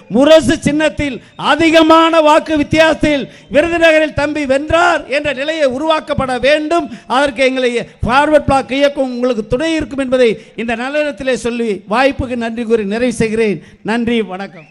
முரசு சின்னத்தில் அதிகமான வாக்கு வித்தியாசத்தில் விருதுநகரில் தம்பி வென்றார் என்ற நிலையை உருவாக்கப்பட வேண்டும் அதற்கு எங்களை ஃபார்வர்ட் பிளாக் இயக்கம் உங்களுக்கு துணை இருக்கும் என்பதை இந்த நல்லிடத்திலே சொல்லி வாய்ப்புக்கு நன்றி கூறி நிறைவு செய்கிறேன் நன்றி வணக்கம்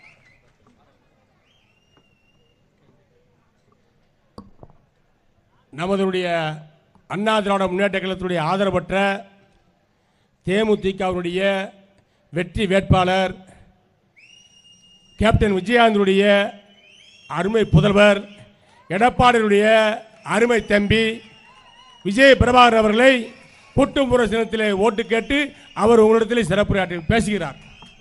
நமதுடைய அண்ணா திராவிட முன்னேற்ற கழகத்தினுடைய ஆதரவற்ற தேமுதிகவுடைய வெற்றி வேட்பாளர் கேப்டன் விஜயகாந்தனுடைய அருமை புதல்வர் எடப்பாடியுடைய அருமை தம்பி விஜய் பிரபாகர் அவர்களை கூட்டும்புற சின்னத்திலே ஓட்டு கேட்டு அவர் உங்களிடத்தில் சிறப்புரையாற்றி பேசுகிறார்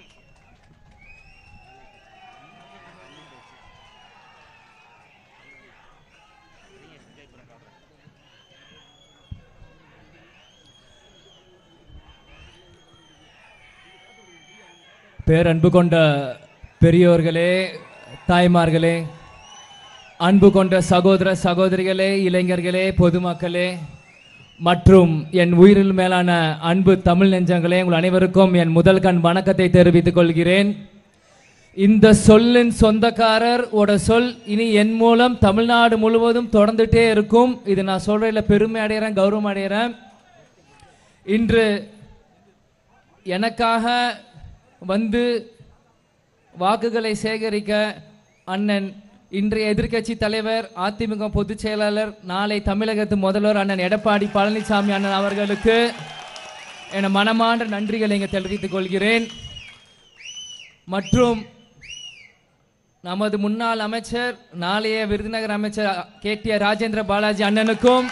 பேரன்பு கொண்ட பெரியோர்களே தாய்மார்களே அன்பு கொண்ட சகோதர சகோதரிகளே இளைஞர்களே பொதுமக்களே மற்றும் என் உயிரில் மேலான அன்பு தமிழ் நெஞ்சங்களே உங்கள் அனைவருக்கும் என் முதல் கண் வணக்கத்தை தெரிவித்துக் கொள்கிறேன் இந்த சொல்லின் சொந்தக்காரர் ஓட சொல் இனி என் மூலம் தமிழ்நாடு முழுவதும் தொடர்ந்துட்டே இருக்கும் இது நான் சொல்றதுல பெருமை அடைகிறேன் கௌரவம் அடைகிறேன் இன்று எனக்காக வந்து வாக்குகளை சேகரிக்க அண்ணன் இன்றைய எதிர்க்கட்சி தலைவர் அதிமுக பொதுச் செயலாளர் நாளை தமிழகத்து முதல்வர் அண்ணன் எடப்பாடி பழனிசாமி அண்ணன் அவர்களுக்கு என மனமார்ந்த நன்றிகளை இங்கே தெரிவித்துக் கொள்கிறேன் மற்றும் நமது முன்னாள் அமைச்சர் நாளைய விருதுநகர் அமைச்சர் K T R Rajendra Balaji அண்ணனுக்கும்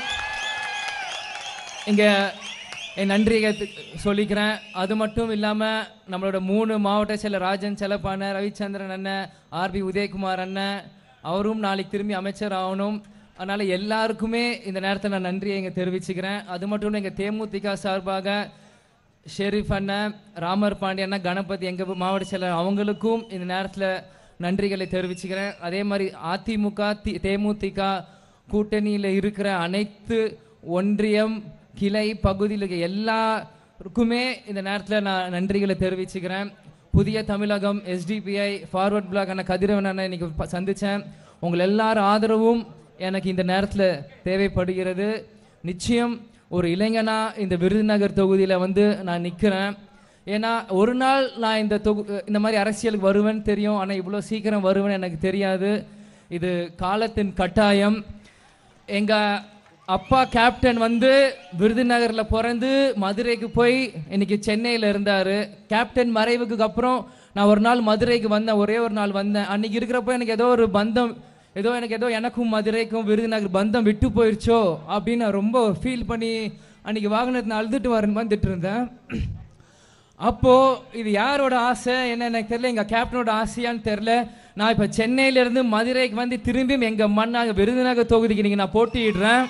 இங்கே என் நன்றியை தி- சொல்லிக்கிறேன் அது மட்டும் இல்லாமல் நம்மளோட மூணு மாவட்ட செயலர் ராஜன் செல்லப்பான ரவிச்சந்திரன் அண்ணன் ஆர்பி உதயகுமார் அண்ணன் அவரும் நாளைக்கு திரும்பி அமைச்சர் ஆகணும் அதனால் எல்லாருக்குமே இந்த நேரத்தில் நான் நன்றியை இங்கே தெரிவிச்சுக்கிறேன் அது மட்டும் இல்லை எங்கள் தேமுதிக சார்பாக ஷெரீஃப் அண்ணன் ராமர் பாண்டி அண்ணன் கணபதி எங்கள் மாவட்ட செயலர் அவங்களுக்கும் இந்த நேரத்தில் நன்றிகளை தெரிவிச்சுக்கிறேன் அதே மாதிரி அதிமுக தி தேமுதிக கூட்டணியில் இருக்கிற அனைத்து ஒன்றியம் கிளை பகுதியில் இருக்க எல்லாருக்குமே இந்த நேரத்தில் நான் நன்றிகளை தெரிவிச்சுக்கிறேன் புதிய தமிழகம் எஸ்டிபிஐ ஃபார்வர்ட் பிளாக் அண்ணன் கதிரவன் அண்ணன் இன்னைக்கு ப- சந்திச்சேன் உங்கள் எல்லார் ஆதரவும் எனக்கு இந்த நேரத்தில் தேவைப்படுகிறது நிச்சயம் ஒரு இளைஞனா இந்த விருதுநகர் தொகுதியில் வந்து நான் நிற்கிறேன் ஏன்னா ஒரு நாள் நான் இந்த தொகு இந்த மாதிரி அரசியலுக்கு வருவேன்னு தெரியும் ஆனால் இவ்வளோ சீக்கிரம் வருவேன்னு எனக்கு தெரியாது இது காலத்தின் கட்டாயம் எங்கள் அப்பா கேப்டன் வந்து விருதுநகரில் பிறந்து மதுரைக்கு போய் இன்னைக்கு சென்னையில் இருந்தார் கேப்டன் மறைவுக்கு அப்புறம் நான் ஒரு நாள் மதுரைக்கு வந்தேன் ஒரே ஒரு நாள் வந்தேன் அன்னைக்கு இருக்கிறப்போ எனக்கு ஏதோ ஒரு பந்தம் ஏதோ எனக்கு ஏதோ எனக்கும் மதுரைக்கும் விருதுநகர் பந்தம் விட்டு போயிடுச்சோ அப்படின்னு நான் ரொம்ப ஃபீல் பண்ணி அன்னைக்கு வாகனத்தை அழுதுட்டு வரேன் வந்துட்டு இருந்தேன் அப்போ இது யாரோட ஆசை என்ன எனக்கு தெரியல எங்க கேப்டனோட ஆசையான்னு தெரியல நான் இப்ப சென்னையில இருந்து மதுரைக்கு வந்து திரும்பியும் எங்க மண்ணாக விருதுநகர் தொகுதிக்கு நீங்க நான் போட்டியிடுறேன்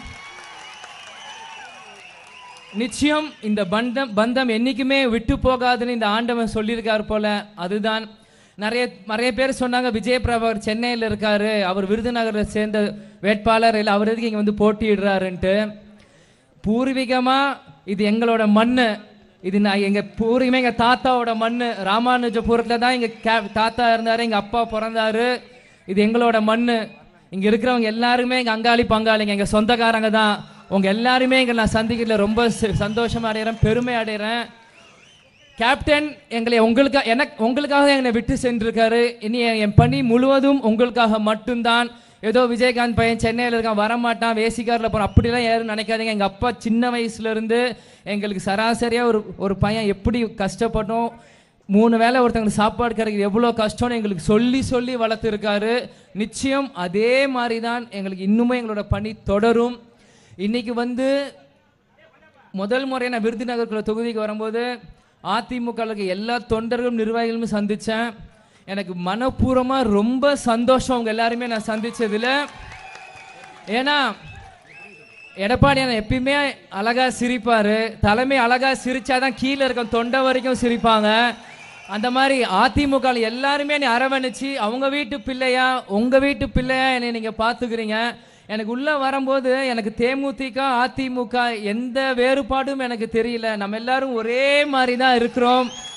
நிச்சயம் இந்த பந்தம் பந்தம் என்னைக்குமே விட்டு போகாதுன்னு இந்த ஆண்டவன் சொல்லியிருக்கார் போல அதுதான் நிறைய நிறைய பேர் சொன்னாங்க விஜய் பிரபாகர் சென்னையில் இருக்காரு அவர் விருதுநகரை சேர்ந்த வேட்பாளர் இல்லை அவர் எதுக்கு இங்கே வந்து போட்டியிடுறாருன்ட்டு பூர்வீகமா இது எங்களோட மண்ணு இது நான் எங்க பூர்வீகமே எங்க தாத்தாவோட மண்ணு ராமானுஜபுரத்துல தான் எங்க கே- தாத்தா இருந்தாரு எங்க அப்பா பிறந்தாரு இது எங்களோட மண்ணு இங்க இருக்கிறவங்க எல்லாருமே எங்க அங்காளி பங்காளிங்க எங்க சொந்தக்காரங்க தான் உங்க எல்லாருமே இங்க நான் சந்திக்கிறதுல ரொம்ப ச- சந்தோஷமா அடைகிறேன் பெருமை அடைகிறேன் கேப்டன் எங்களை உங்களுக்காக எனக்கு உங்களுக்காக என்னை விட்டு சென்றிருக்காரு இனி என் என் பணி முழுவதும் உங்களுக்காக மட்டும்தான் ஏதோ விஜயகாந்த் பையன் சென்னையில் இருக்கான் வரமாட்டான் வேசிக்காரில் போகிறான் அப்படிலாம் யாரும் நினைக்காதீங்க எங்கள் அப்பா சின்ன வயசுலேருந்து எங்களுக்கு சராசரியாக ஒரு ஒரு பையன் எப்படி கஷ்டப்பட்டோம் மூணு வேளை ஒருத்தங்களுக்கு சாப்பாடு கிடைக்கிறது எவ்வளோ கஷ்டம்னு எங்களுக்கு சொல்லி சொல்லி வளர்த்துருக்காரு நிச்சயம் அதே மாதிரி தான் எங்களுக்கு இன்னுமே எங்களோட பணி தொடரும் இன்னைக்கு வந்து முதல் முறை நான் விருதுநகர் தொகுதிக்கு வரும்போது அதிமுக ல இருக்க எல்லா தொண்டர்களும் நிர்வாகிகளும் சந்திச்சேன் எனக்கு மனப்பூர்வமா ரொம்ப சந்தோஷம் அவங்க எல்லாருமே நான் சந்திச்சதுல ஏன்னா எடப்பாடி அண்ணன் எப்பயுமே அழகா சிரிப்பாரு தலைமை அழகா சிரிச்சாதான் கீழே இருக்க தொண்டை வரைக்கும் சிரிப்பாங்க அந்த மாதிரி அதிமுக ல எல்லாருமே என்னை அரவணைச்சு அவங்க வீட்டு பிள்ளையா உங்க வீட்டு பிள்ளையா என்னை நீங்க பாத்துக்கிறீங்க எனக்கு உள்ள வரும்போது எனக்கு தேமுதிக அதிமுக எந்த வேறுபாடும் எனக்கு தெரியல நம்ம எல்லாரும் ஒரே மாதிரி தான் இருக்கிறோம்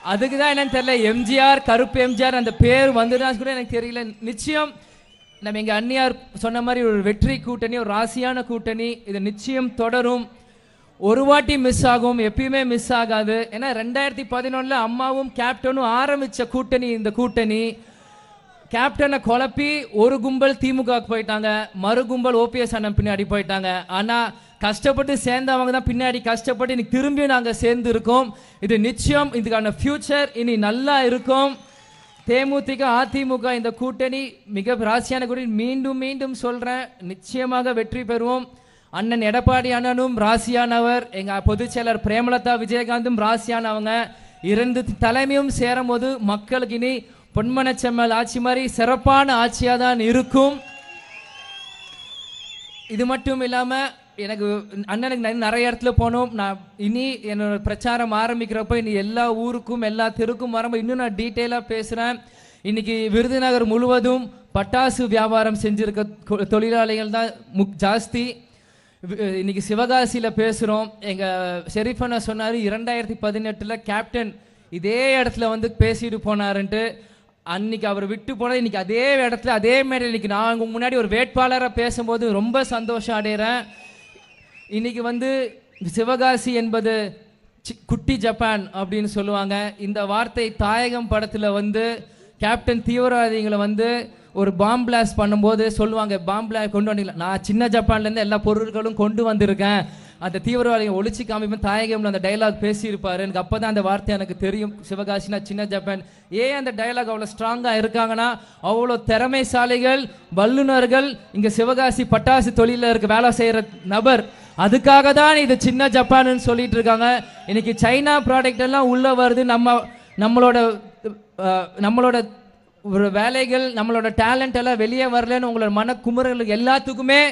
அதுக்கு தான் என்னன்னு தெரியல எம்ஜிஆர் கருப்பு எம்ஜிஆர் அந்த பேர் வந்துதான் கூட எனக்கு தெரியல நிச்சயம் நம்ம எங்க அந்நியார் சொன்ன மாதிரி ஒரு வெற்றி கூட்டணி ஒரு ராசியான கூட்டணி இது நிச்சயம் தொடரும் ஒரு வாட்டி மிஸ் ஆகும் எப்பயுமே மிஸ் ஆகாது ஏன்னா ரெண்டாயிரத்தி பதினொன்னுல அம்மாவும் கேப்டனும் ஆரம்பிச்ச கூட்டணி இந்த கூட்டணி கேப்டனை குழப்பி ஒரு கும்பல் திமுகவுக்கு போயிட்டாங்க மறு கும்பல் ஓபிஎஸ் அண்ணன் பின்னாடி போயிட்டாங்க ஆனா கஷ்டப்பட்டு சேர்ந்தவங்க தான் பின்னாடி கஷ்டப்பட்டு இன்னைக்கு திரும்பி நாங்க சேர்ந்து இருக்கோம் இது நிச்சயம் இதுக்கான ஃபியூச்சர் இனி நல்லா இருக்கும் தேமுதிக அதிமுக இந்த கூட்டணி மிக ராசியான கூட்டணி மீண்டும் மீண்டும் சொல்றேன் நிச்சயமாக வெற்றி பெறுவோம் அண்ணன் எடப்பாடி அண்ணனும் ராசியானவர் எங்க பொதுச் செயலர் பிரேமலதா விஜயகாந்தும் ராசியானவங்க இரண்டு தலைமையும் சேரும் போது மக்களுக்கு இனி பொன்மனச்செம்மல் ஆட்சி மாதிரி சிறப்பான ஆட்சியாக தான் இருக்கும் இது மட்டும் இல்லாம எனக்கு அண்ணனுக்கு நான் நிறைய இடத்துல போனோம் நான் இனி என்னோட பிரச்சாரம் ஆரம்பிக்கிறப்ப இனி எல்லா ஊருக்கும் எல்லா தெருக்கும் வரும்போது இன்னும் நான் டீட்டெயிலாக பேசுகிறேன் இன்னைக்கு விருதுநகர் முழுவதும் பட்டாசு வியாபாரம் செஞ்சிருக்க கொ- தொழிலாளிகள் தான் முக் ஜாஸ்தி வி- இன்னைக்கு சிவகாசியில் பேசுகிறோம் எங்கள் ஷெரீஃபண்ணா சொன்னார் இரண்டாயிரத்தி பதினெட்டில் கேப்டன் இதே இடத்துல வந்து பேசிட்டு போனாருன்ட்டு அன்னைக்கு அவர் விட்டு போனது இன்னைக்கு அதே இடத்துல அதே மாதிரி இன்னைக்கு நான் உங்க முன்னாடி ஒரு வேட்பாளராக பேசும்போது ரொம்ப சந்தோஷம் அடைகிறேன் இன்னைக்கு வந்து சிவகாசி என்பது சி- குட்டி ஜப்பான் அப்படின்னு சொல்லுவாங்க இந்த வார்த்தை தாயகம் படத்துல வந்து கேப்டன் தீவிரவாதிகளை வந்து ஒரு பாம் பிளாஸ்ட் பண்ணும்போது சொல்லுவாங்க பாம் பிளாஸ்ட் கொண்டு வந்தீங்களா நான் சின்ன ஜப்பான்ல இருந்து எல்லா பொருட்களும் கொண்டு வந்திருக்கேன் அந்த தீவிரவாதிகளை ஒழிச்சு காமிப்பேன் தாயகம்ல அந்த டைலாக் பேசியிருப்பாரு எனக்கு அப்பதான் அந்த வார்த்தை எனக்கு தெரியும் சிவகாசினா சின்ன ஜப்பான் ஏன் அந்த டைலாக் அவ்வளோ ஸ்ட்ராங்கா இருக்காங்கன்னா அவ்வளோ திறமைசாலிகள் வல்லுனர்கள் இங்க சிவகாசி பட்டாசு தொழில இருக்க வேலை செய்யற நபர் அதுக்காக தான் இது சின்ன ஜப்பான்னு சொல்லிட்டு இருக்காங்க இன்னைக்கு சைனா ப்ராடக்ட் எல்லாம் உள்ள வருது நம்ம நம்மளோட அஹ், நம்மளோட ஒரு வேலைகள் நம்மளோட டேலண்ட் எல்லாம் வெளியே வரலன்னு உங்களோட மன குமுறல்கள் எல்லாத்துக்குமே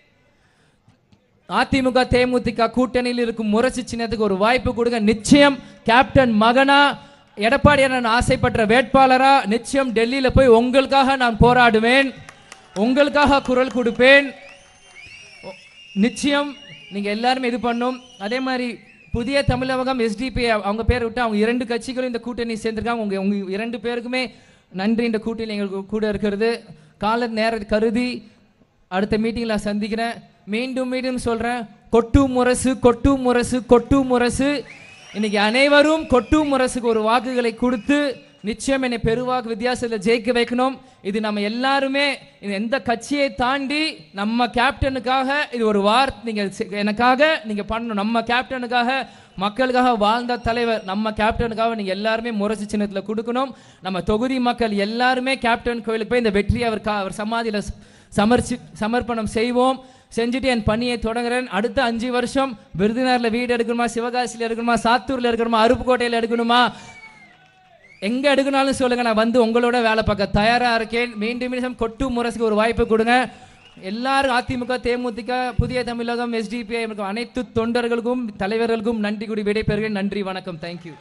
அதிமுக தேமுதிக கூட்டணியில் இருக்கும் முரசு சின்னத்துக்கு ஒரு வாய்ப்பு கொடுங்க நிச்சயம் கேப்டன் மகனா எடப்பாடி அண்ணன் ஆசைப்பட்ட வேட்பாளரா நிச்சயம் டெல்லியில போய் உங்களுக்காக நான் போராடுவேன் உங்களுக்காக குரல் கொடுப்பேன் ஒ- நிச்சயம் நீங்க எல்லாருமே இது பண்ணும் அதே மாதிரி புதிய தமிழகம் எஸ்டிபி அவங்க பேர் விட்டு அவங்க இரண்டு கட்சிகளும் இந்த கூட்டணி சேர்ந்திருக்காங்க உங்க உங்க இரண்டு பேருக்குமே நன்றி இந்த கூட்டணி எங்களுக்கு கூட இருக்கிறது கால நேர கருதி அடுத்த மீட்டிங்ல நான் சந்திக்கிறேன் மீண்டும் மீண்டும் சொல்றேன் கொட்டு முரசு கொட்டு முரசு கொட்டு முரசு இன்னைக்கு அனைவரும் கொட்டு முரசுக்கு ஒரு வாக்குகளை கொடுத்து நிச்சயம் என்னை பெருவாக்கு வித்தியாசத்தில் ஜெயிக்க வைக்கணும் இது நம்ம எல்லாருமே இது எந்த கட்சியை தாண்டி நம்ம கேப்டனுக்காக இது ஒரு வார் நீங்க செ- எனக்காக நீங்க பண்ணணும் நம்ம கேப்டனுக்காக மக்களுக்காக வாழ்ந்த தலைவர் நம்ம கேப்டனுக்காக நீங்க எல்லாருமே முரசு சின்னத்துல கொடுக்கணும் நம்ம தொகுதி மக்கள் எல்லாருமே கேப்டன் கோயிலுக்கு போய் இந்த வெற்றியை அவர் கா- அவர் சமாதியில ச- சமர்ச்சி சமர்ப்பணம் செய்வோம் செஞ்சுட்டு என் பணியை தொடங்குறேன் அடுத்த அஞ்சு வருஷம் விருதுநகர்ல வீடு எடுக்கணுமா சிவகாசியில் எடுக்கணுமா சாத்தூர்ல எடுக்கணுமா அருப்புக்கோட்டையில் எடுக்கணுமா எங்க எடுக்கணும்னாலும் சொல்லுங்க நான் வந்து உங்களோட வேலை பார்க்க தயாரா இருக்கேன் மீண்டும் மீண்டும் கொட்டு முரசுக்கு ஒரு வாய்ப்பு கொடுங்க எல்லாரும் அதிமுக தேமுதிக புதிய தமிழகம் எஸ்டிபிஐ அனைத்து தொண்டர்களுக்கும் தலைவர்களுக்கும் நன்றி கூடி விடைபெறுகிறேன் நன்றி வணக்கம் தேங்க்யூ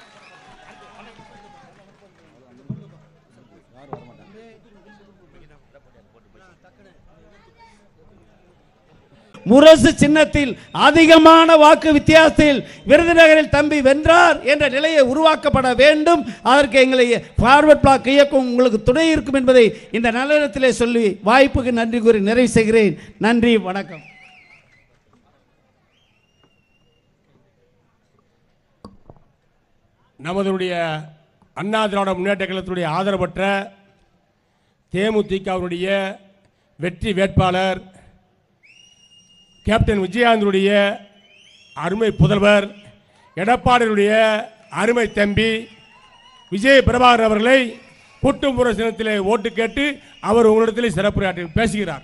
முரசு சின்னத்தில் அதிகமான வாக்கு வித்தியாசத்தில் விருதுநகரில் தம்பி வென்றார் என்ற நிலையை உருவாக்கப்பட வேண்டும் அதற்கு எங்களை ஃபார்வர்ட் பிளாக் இயக்கம் உங்களுக்கு துணை இருக்கும் என்பதை இந்த நல்லிடத்திலே சொல்லி வாய்ப்புக்கு நன்றி கூறி நிறைவு செய்கிறேன் நன்றி வணக்கம் நமதுடைய அண்ணா திராவிட முன்னேற்ற கழகத்துடைய ஆதரவற்ற தேமுதிகவுடைய வெற்றி வேட்பாளர் கேப்டன் விஜயகாந்தனுடைய அருமை புதல்வர் எடப்பாடியுடைய அருமை தம்பி விஜய் பிரபாகர் அவர்களை கூட்டும்புற சின்னத்திலே ஓட்டு கேட்டு அவர் உங்களிடத்திலே சிறப்புரையாற்றி பேசுகிறார்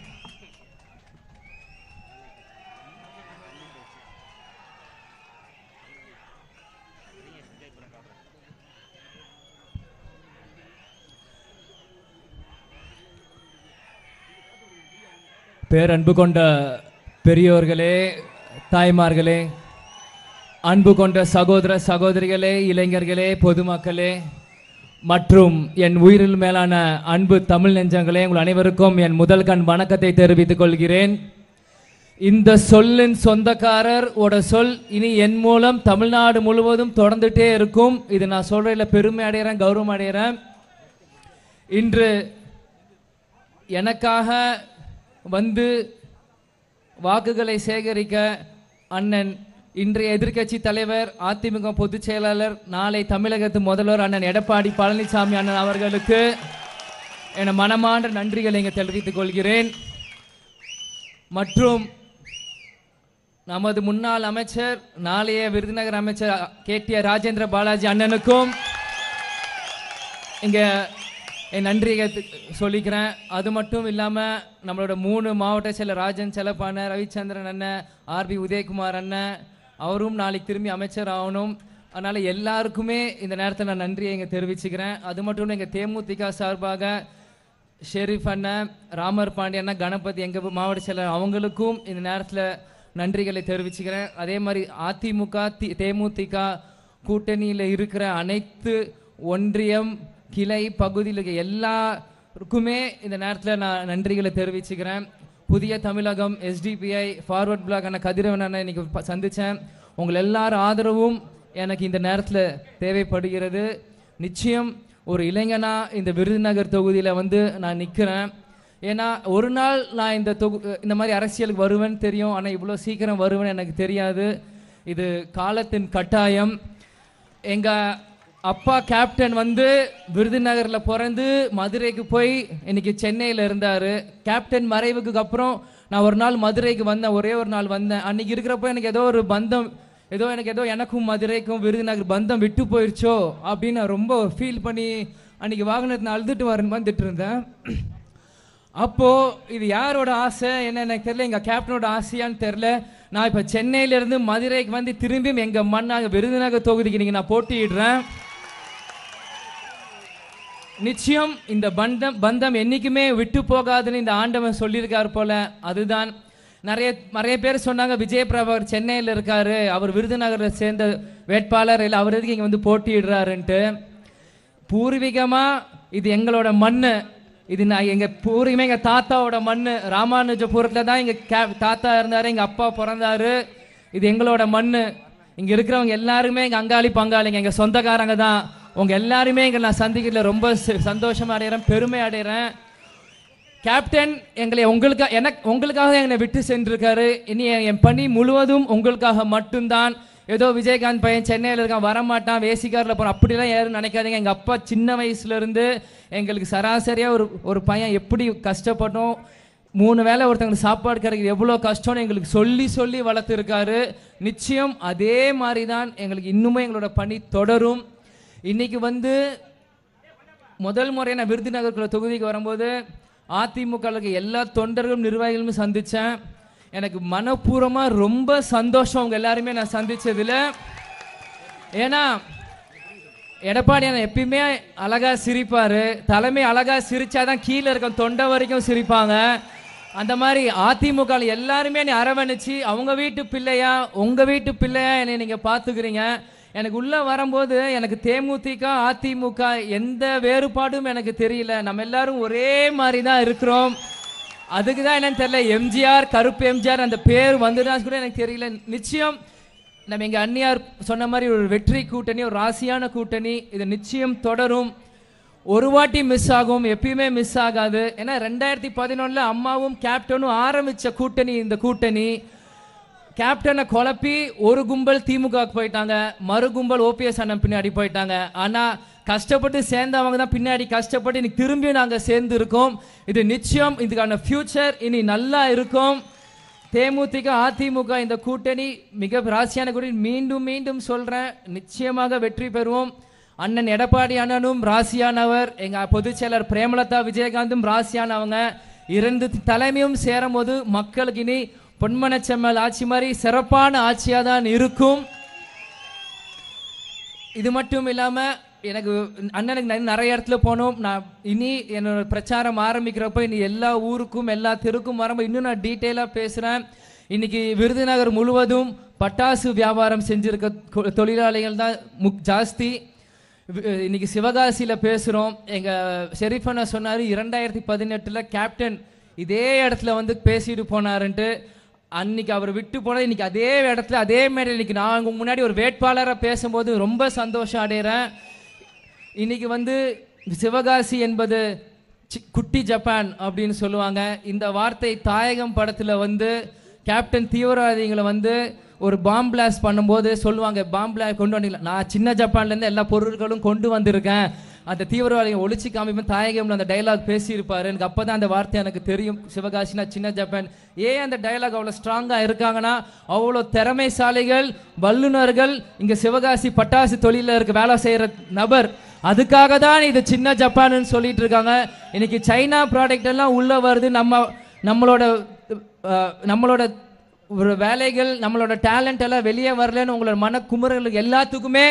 பேரன்பு கொண்ட பெரியோர்களே தாய்மார்களே அன்பு கொண்ட சகோதர சகோதரிகளே இளைஞர்களே பொதுமக்களே மற்றும் என் உயிரில் மேலான அன்பு தமிழ் நெஞ்சங்களே உங்கள் அனைவருக்கும் என் முதல் கண் வணக்கத்தை தெரிவித்துக் கொள்கிறேன் இந்த சொல்லின் சொந்தக்காரர் ஓட சொல் இனி என் மூலம் தமிழ்நாடு முழுவதும் தொடர்ந்துட்டே இருக்கும் இது நான் சொல்றதுல பெருமை அடைகிறேன் கௌரவம் அடைகிறேன் இன்று எனக்காக வந்து வாக்குகளை சேகரிக்க அண்ணன் இன்றைய எதிர்க்கட்சி தலைவர் அதிமுக பொதுச் செயலாளர் நாளை தமிழகத்து முதல்வர் அண்ணன் எடப்பாடி பழனிசாமி அண்ணன் அவர்களுக்கு என மனமார்ந்த நன்றிகளை இங்கே தெரிவித்துக் கொள்கிறேன் மற்றும் நமது முன்னாள் அமைச்சர் நாளைய விருதுநகர் அமைச்சர் கேடிஆர் ராஜேந்திர பாலாஜி அண்ணனுக்கும் இங்க என் நன்றியை தி- சொல்லிக்கிறேன் அது மட்டும் இல்லாம நம்மளோட மூணு மாவட்ட செயலர் ராஜன் செல்லப்பான ரவிச்சந்திரன் அண்ணன் ஆர்பி உதயகுமார் அண்ணன் அவரும் நாளைக்கு திரும்பி அமைச்சர் ஆகணும் அதனால எல்லாருக்குமே இந்த நேரத்தில் நான் நன்றியை இங்கே தெரிவிச்சுக்கிறேன் அது மட்டும் இல்லை எங்கள் தேமுதிக சார்பாக ஷெரீஃப் அண்ணன் ராமர் பாண்டி அண்ணன் கணபதி எங்கள் மாவட்ட செயலர் அவங்களுக்கும் இந்த நேரத்தில் நன்றிகளை தெரிவிச்சுக்கிறேன் அதே மாதிரி அதிமுக தி தேமுதிக கூட்டணியில் இருக்கிற அனைத்து ஒன்றியம் கிளை பகுதியில் இருக்க எல்லாருக்குமே இந்த நேரத்தில் நான் நன்றிகளை தெரிவிச்சுக்கிறேன் புதிய தமிழகம் எஸ்டிபிஐ ஃபார்வர்ட் பிளாக் அண்ணன் கதிரவன் அண்ணன் இன்னைக்கு ப- சந்திச்சேன் உங்கள் எல்லார் ஆதரவும் எனக்கு இந்த நேரத்தில் தேவைப்படுகிறது நிச்சயம் ஒரு இளைஞனா இந்த விருதுநகர் தொகுதியில் வந்து நான் நிற்கிறேன் ஏன்னா ஒரு நாள் நான் இந்த தொகு இந்த மாதிரி அரசியலுக்கு வருவேன்னு தெரியும் ஆனால் இவ்வளோ சீக்கிரம் வருவேன்னு எனக்கு தெரியாது இது காலத்தின் கட்டாயம் எங்கள் அப்பா கேப்டன் வந்து விருதுநகரில் பிறந்து மதுரைக்கு போய் இன்னைக்கு சென்னையில் இருந்தார் கேப்டன் மறைவுக்கு அப்புறம் நான் ஒரு நாள் மதுரைக்கு வந்தேன் ஒரே ஒரு நாள் வந்தேன் அன்னைக்கு இருக்கிறப்போ எனக்கு ஏதோ ஒரு பந்தம் ஏதோ எனக்கு ஏதோ எனக்கும் மதுரைக்கும் விருதுநகர் பந்தம் விட்டு போயிருச்சோ அப்படின்னு நான் ரொம்ப ஃபீல் பண்ணி அன்னைக்கு வாகனத்தை நான் அழுதுட்டு வர வந்துட்டு இருந்தேன் அப்போ இது யாரோட ஆசை என்ன எனக்கு தெரியல எங்க கேப்டனோட ஆசையான்னு தெரியல நான் இப்ப சென்னையில இருந்து மதுரைக்கு வந்து திரும்பியும் எங்க மண்ணாக விருதுநகர் தொகுதிக்கு நீங்க நான் போட்டியிடுறேன் நிச்சயம் இந்த பந்தம் பந்தம் என்னைக்குமே விட்டு போகாதுன்னு இந்த ஆண்டவன் சொல்லியிருக்கார் போல அதுதான் நிறைய நிறைய பேர் சொன்னாங்க விஜய் பிரபாகர் சென்னையில் இருக்காரு அவர் விருதுநகரை சேர்ந்த வேட்பாளர் இல்லை அவர் எதுக்கு இங்கே வந்து போட்டியிடுறாருன்ட்டு பூர்வீகமா இது எங்களோட மண்ணு இது நான் எங்க பூர்வீகமே எங்க தாத்தாவோட மண்ணு ராமானுஜபுரத்துல தான் எங்க கே- தாத்தா இருந்தாரு எங்க அப்பா பிறந்தாரு இது எங்களோட மண்ணு இங்க இருக்கிறவங்க எல்லாருமே எங்க அங்காளி பங்காளிங்க எங்க சொந்தக்காரங்க தான் உங்க எல்லாருமே இங்க நான் சந்திக்கிறதுல ரொம்ப ச- சந்தோஷம் அடைகிறேன் பெருமை அடைகிறேன் கேப்டன் எங்களை உங்களுக்காக எனக்கு உங்களுக்காக என்னை விட்டு சென்றிருக்காரு இனி என் என் பணி முழுவதும் உங்களுக்காக மட்டும்தான் ஏதோ விஜயகாந்த் பையன் சென்னையில் இருக்கான் வரமாட்டான் வேசிக்காரில் போகிறான் அப்படிலாம் யாரும் நினைக்காதீங்க எங்கள் அப்பா சின்ன வயசுல இருந்து எங்களுக்கு சராசரியாக ஒரு ஒரு பையன் எப்படி கஷ்டப்பட்டோம் மூணு வேளை ஒருத்தங்களுக்கு சாப்பாடு கிடைக்கிறது எவ்வளோ கஷ்டம்னு எங்களுக்கு சொல்லி சொல்லி வளர்த்துருக்காரு நிச்சயம் அதே மாதிரி தான் எங்களுக்கு இன்னுமே எங்களோட பணி தொடரும் இன்னைக்கு வந்து முதல் முறை நான் விருதுநகர் தொகுதிக்கு வரும்போது அதிமுக ல இருக்க எல்லா தொண்டர்களும் நிர்வாகிகளும் சந்திச்சேன் எனக்கு மனப்பூர்வமாக ரொம்ப சந்தோஷம் அவங்க எல்லாருமே நான் சந்திச்சதுல ஏன்னா எடப்பாடி அண்ணன் எப்பயுமே அழகா சிரிப்பாரு தலைமை அழகா சிரிச்சாதான் கீழே இருக்க தொண்டை வரைக்கும் சிரிப்பாங்க அந்த மாதிரி அதிமுக ல எல்லாருமே என்னை அரவணைச்சு அவங்க வீட்டு பிள்ளையா உங்க வீட்டு பிள்ளையா என்னை நீங்க பாத்துக்கிறீங்க எனக்கு உள்ள வரும்போது எனக்கு தேமுதிக அதிமுக எந்த வேறுபாடும் எனக்கு தெரியல நம்ம எல்லாரும் ஒரே மாதிரி தான் இருக்கிறோம் அதுக்கு தான் என்னன்னு தெரியல எம்ஜிஆர் கருப்பு எம்ஜிஆர் அந்த பேர் வந்துதான் கூட எனக்கு தெரியல நிச்சயம் நம்ம எங்க அந்நியார் சொன்ன மாதிரி ஒரு வெற்றி கூட்டணி ஒரு ராசியான கூட்டணி இது நிச்சயம் தொடரும் ஒரு வாட்டி மிஸ் ஆகும் எப்பயுமே மிஸ் ஆகாது ஏன்னா ரெண்டாயிரத்தி பதினொன்னுல அம்மாவும் கேப்டனும் ஆரம்பிச்ச கூட்டணி இந்த கூட்டணி கேப்டனை குழப்பி ஒரு கும்பல் திமுகவுக்கு போயிட்டாங்க மறு கும்பல் ஓபிஎஸ் அண்ணன் பின்னாடி போயிட்டாங்க ஆனா கஷ்டப்பட்டு சேர்ந்தவங்க தான் பின்னாடி கஷ்டப்பட்டு இன்னைக்கு திரும்பி நாங்க சேர்ந்து இருக்கோம் இது நிச்சயம் இதுக்கான ஃபியூச்சர் இனி நல்லா இருக்கும் தேமுதிக அதிமுக இந்த கூட்டணி மிக ராசியான கூட்டணி மீண்டும் மீண்டும் சொல்றேன் நிச்சயமாக வெற்றி பெறுவோம் அண்ணன் எடப்பாடி அண்ணனும் ராசியானவர் எங்க பொதுச் செயலர் பிரேமலதா விஜயகாந்தும் ராசியானவங்க இரண்டு தலைமையும் சேரும் போது மக்களுக்கு இனி பொன்மனச்செம்மல் ஆட்சி மாதிரி சிறப்பான ஆட்சியா தான் இருக்கும் இது மட்டும் இல்லாம எனக்கு அண்ணனுக்கு நான் நிறைய இடத்துல போனோம் நான் இனி என்னோட பிரச்சாரம் ஆரம்பிக்கிறப்ப இனி எல்லா ஊருக்கும் எல்லா தெருக்கும் வரும்போது இன்னும் நான் டீட்டெயிலாக பேசுகிறேன் இன்னைக்கு விருதுநகர் முழுவதும் பட்டாசு வியாபாரம் செஞ்சிருக்க கொ- தொழிலாளிகள் தான் முக் ஜாஸ்தி வி- இன்னைக்கு சிவகாசியில் பேசுகிறோம் எங்கள் ஷெரீஃபண்ணா சொன்னார் இரண்டாயிரத்தி பதினெட்டில் கேப்டன் இதே இடத்துல வந்து பேசிட்டு போனாருன்ட்டு அன்னைக்கு அவர் விட்டு போனது இன்னைக்கு அதே இடத்துல அதே மேடையில் இன்னைக்கு நான் உங்க முன்னாடி ஒரு வேட்பாளராக பேசும்போது ரொம்ப சந்தோஷம் அடைகிறேன் இன்னைக்கு வந்து சிவகாசி என்பது சி- குட்டி ஜப்பான் அப்படின்னு சொல்லுவாங்க இந்த வார்த்தை தாயகம் படத்தில் வந்து கேப்டன் தீவிரவாதிகளை வந்து ஒரு பாம் பிளாஸ்ட் பண்ணும்போது சொல்லுவாங்க பாம் பிளாஸ்ட் கொண்டு வந்தீங்களா நான் சின்ன ஜப்பான்லேருந்து எல்லா பொருட்களும் கொண்டு வந்திருக்கேன் அந்த தீவிரவாதிகளை ஒழிச்சு காமிப்பேன் தாயகம்ல அந்த டயலாக் பேசியிருப்பாரு எனக்கு அப்போ தான் அந்த வார்த்தை எனக்கு தெரியும் சிவகாசினா சின்ன ஜப்பான் ஏன் அந்த டயலாக் அவ்வளோ ஸ்ட்ராங்காக இருக்காங்கன்னா அவ்வளோ திறமைசாலிகள் வல்லுனர்கள் இங்கே சிவகாசி பட்டாசு தொழிலில் இருக்க வேலை செய்கிற நபர் அதுக்காக தான் இது சின்ன ஜப்பான்னு சொல்லிட்டு இருக்காங்க இன்னைக்கு சைனா ப்ராடக்ட் எல்லாம் உள்ள வருது நம்ம நம்மளோட அஹ், நம்மளோட ஒரு வேலைகள் நம்மளோட டேலண்ட் எல்லாம் வெளியே வரலன்னு உங்களோட மன குமுறலுக்கு எல்லாத்துக்குமே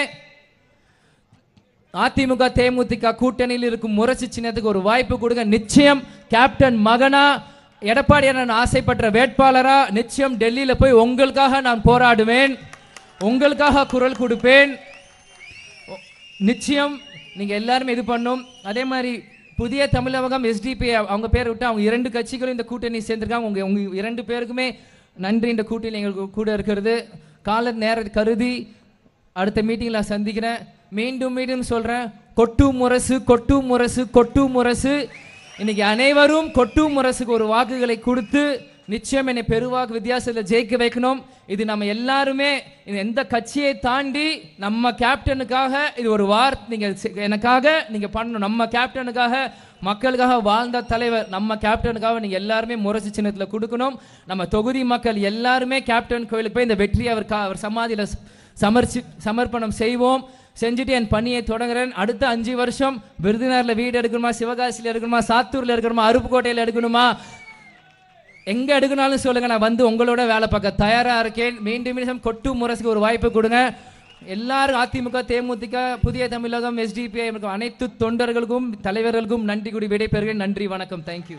அதிமுக தேமுதிக கூட்டணியில் இருக்கும் முரசு சின்னத்துக்கு ஒரு வாய்ப்பு கொடுங்க நிச்சயம் கேப்டன் மகனா எடப்பாடி அண்ணன் ஆசைப்பட்ட வேட்பாளரா நிச்சயம் டெல்லியில போய் உங்களுக்காக நான் போராடுவேன் உங்களுக்காக குரல் கொடுப்பேன் நிச்சயம் நீங்க எல்லாருமே இது பண்ணும் அதே மாதிரி புதிய தமிழகம் எஸ்டிபி அவங்க பேர் விட்டு அவங்க இரண்டு கட்சிகளும் இந்த கூட்டணி சேர்ந்திருக்காங்க உங்க உங்க இரண்டு பேருக்குமே நன்றி இந்த கூட்டணி எங்களுக்கு கூட இருக்கிறது கால நேர கருதி அடுத்த மீட்டிங்ல நான் சந்திக்கிறேன் மீண்டும் மீண்டும் சொல்றேன் கொட்டு முரசு கொட்டு முரசு கொட்டு முரசு இன்னைக்கு அனைவரும் கொட்டு முரசுக்கு ஒரு வாக்குகளை கொடுத்து நிச்சயம் என்னை பெருவாக்கு வித்தியாசத்தில் ஜெயிக்க வைக்கணும் இது நம்ம எல்லாருமே இது எந்த கட்சியை தாண்டி நம்ம கேப்டனுக்காக இது ஒரு வார் நீங்க செ- எனக்காக நீங்க பண்ணணும் நம்ம கேப்டனுக்காக மக்களுக்காக வாழ்ந்த தலைவர் நம்ம கேப்டனுக்காக நீங்க எல்லாருமே முரசு சின்னத்துல கொடுக்கணும் நம்ம தொகுதி மக்கள் எல்லாருமே கேப்டன் கோயிலுக்கு போய் இந்த வெற்றி அவர் கா- அவர் சமாதியில ச- சமர்ச்சி சமர்ப்பணம் செய்வோம் செஞ்சுட்டு என் பணியை தொடங்குறேன் அடுத்த அஞ்சு வருஷம் விருதுநகர்ல வீடு எடுக்கணுமா சிவகாசியில் எடுக்கணுமா சாத்தூர்ல எடுக்கணுமா அருப்புக்கோட்டையில் எடுக்கணுமா எங்க எடுக்கனாலும் சொல்லுங்க நான் வந்து உங்களோட வேலை பார்க்க தயாரா இருக்கேன் மீண்டும் மீண்டும் கொட்டு முரசுக்கு ஒரு வாய்ப்பு கொடுங்க எல்லாரும் அதிமுக தேமுதிக புதிய தமிழகம் எஸ்டிபிஐ அனைத்து தொண்டர்களுக்கும் தலைவர்களுக்கும் நன்றி கூடி விடைபெறுகிறேன் நன்றி வணக்கம் தேங்க்யூ